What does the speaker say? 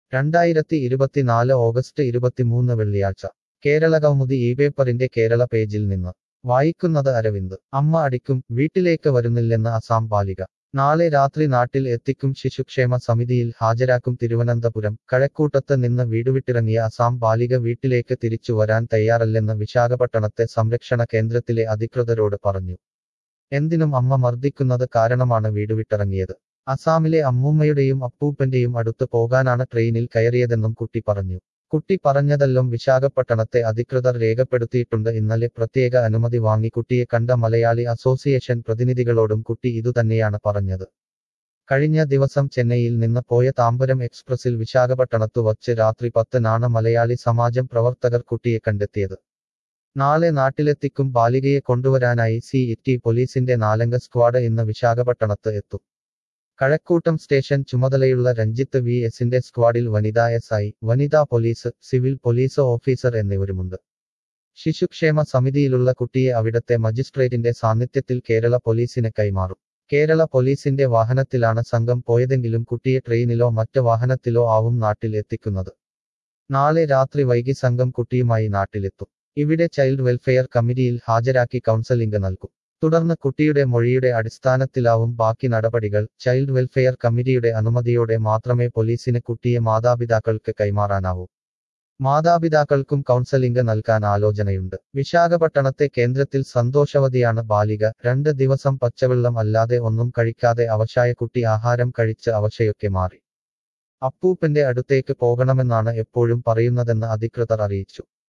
രണ്ടായിരത്തി ഇരുപത്തിനാല് ഓഗസ്റ്റ് ഇരുപത്തിമൂന്ന് വെള്ളിയാഴ്ച കേരള കൗമുദി ഈ പേപ്പറിന്റെ കേരള പേജിൽ നിന്ന് വായിക്കുന്നത് അരവിന്ദ് അമ്മ അടിക്കും വീട്ടിലേക്ക് വരുന്നില്ലെന്ന് അസാം ബാലിക നാളെ രാത്രി നാട്ടിൽ എത്തിക്കും ശിശുക്ഷേമ സമിതിയിൽ ഹാജരാക്കും തിരുവനന്തപുരം കഴക്കൂട്ടത്ത് നിന്ന് വീടുവിട്ടിറങ്ങിയ അസാം ബാലിക വീട്ടിലേക്ക് തിരിച്ചു വരാൻ തയ്യാറല്ലെന്ന് വിശാഖപട്ടണത്തെ സംരക്ഷണ കേന്ദ്രത്തിലെ അധികൃതരോട് പറഞ്ഞു എന്തിനും അമ്മ മർദ്ദിക്കുന്നത് കാരണമാണ് വീടുവിട്ടിറങ്ങിയത് അസാമിലെ അമ്മൂമ്മയുടെയും അപ്പൂപ്പന്റെയും അടുത്ത് പോകാനാണ് ട്രെയിനിൽ കയറിയതെന്നും കുട്ടി പറഞ്ഞു കുട്ടി പറഞ്ഞതെല്ലാം വിശാഖപട്ടണത്തെ അധികൃതർ രേഖപ്പെടുത്തിയിട്ടുണ്ട് ഇന്നലെ പ്രത്യേക അനുമതി വാങ്ങി കുട്ടിയെ കണ്ട മലയാളി അസോസിയേഷൻ പ്രതിനിധികളോടും കുട്ടി ഇതുതന്നെയാണ് പറഞ്ഞത് കഴിഞ്ഞ ദിവസം ചെന്നൈയിൽ നിന്ന് പോയ താമ്പരം എക്സ്പ്രസിൽ വിശാഖപട്ടണത്തു വച്ച് രാത്രി പത്തിനാണ് മലയാളി സമാജം പ്രവർത്തകർ കുട്ടിയെ കണ്ടെത്തിയത് നാളെ നാട്ടിലെത്തിക്കും ബാലികയെ കൊണ്ടുവരാനായി സി ഇറ്റി പോലീസിന്റെ നാലംഗ സ്ക്വാഡ് ഇന്ന് വിശാഖപട്ടണത്ത് എത്തും കഴക്കൂട്ടം സ്റ്റേഷൻ ചുമതലയുള്ള രഞ്ജിത്ത് വി എസിന്റെ സ്ക്വാഡിൽ വനിതാ എസ് ഐ വനിതാ പോലീസ് സിവിൽ പോലീസ് ഓഫീസർ എന്നിവരുമുണ്ട് ശിശുക്ഷേമ സമിതിയിലുള്ള കുട്ടിയെ അവിടത്തെ മജിസ്ട്രേറ്റിന്റെ സാന്നിധ്യത്തിൽ കേരള പോലീസിന് കൈമാറും കേരള പോലീസിന്റെ വാഹനത്തിലാണ് സംഘം പോയതെങ്കിലും കുട്ടിയെ ട്രെയിനിലോ മറ്റ് വാഹനത്തിലോ ആവും നാട്ടിൽ എത്തിക്കുന്നത് നാളെ രാത്രി വൈകി സംഘം കുട്ടിയുമായി നാട്ടിലെത്തും ഇവിടെ ചൈൽഡ് വെൽഫെയർ കമ്മിറ്റിയിൽ ഹാജരാക്കി കൗൺസലിംഗ് നൽകും തുടർന്ന് കുട്ടിയുടെ മൊഴിയുടെ അടിസ്ഥാനത്തിലാവും ബാക്കി നടപടികൾ ചൈൽഡ് വെൽഫെയർ കമ്മിറ്റിയുടെ അനുമതിയോടെ മാത്രമേ പോലീസിന് കുട്ടിയെ മാതാപിതാക്കൾക്ക് കൈമാറാനാവൂ മാതാപിതാക്കൾക്കും കൗൺസലിംഗ് നൽകാൻ ആലോചനയുണ്ട് വിശാഖപട്ടണത്തെ കേന്ദ്രത്തിൽ സന്തോഷവതിയാണ് ബാലിക രണ്ട് ദിവസം പച്ചവെള്ളം അല്ലാതെ ഒന്നും കഴിക്കാതെ അവശായ കുട്ടി ആഹാരം കഴിച്ച് അവശയൊക്കെ മാറി അപ്പൂപ്പന്റെ അടുത്തേക്ക് പോകണമെന്നാണ് എപ്പോഴും പറയുന്നതെന്ന് അധികൃതർ അറിയിച്ചു